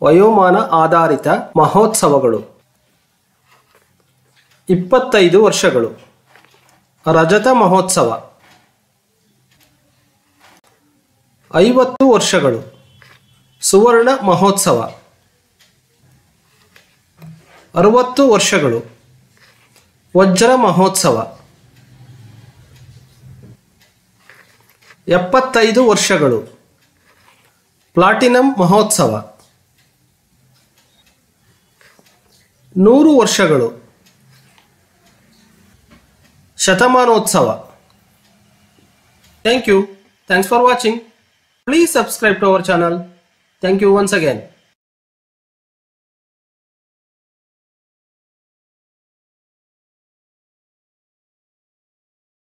ವಯೋಮಾನ ಆಧಾರಿತ ಮಹೋತ್ಸವಗಳು ಇಪ್ಪತ್ತೈದು ವರ್ಷಗಳು ರಜತ ಮಹೋತ್ಸವ ಐವತ್ತು ವರ್ಷಗಳು ಸುವರ್ಣ ಮಹೋತ್ಸವ ಅರುವತ್ತು ವರ್ಷಗಳು ವಜ್ರ ಮಹೋತ್ಸವ ಎಪ್ಪತ್ತೈದು ವರ್ಷಗಳು ಪ್ಲಾಟಿನಂ ಮಹೋತ್ಸವ ನೂರು ವರ್ಷಗಳು ಶತಮಾನೋತ್ಸವ thank you thanks for watching please subscribe to our channel thank you once again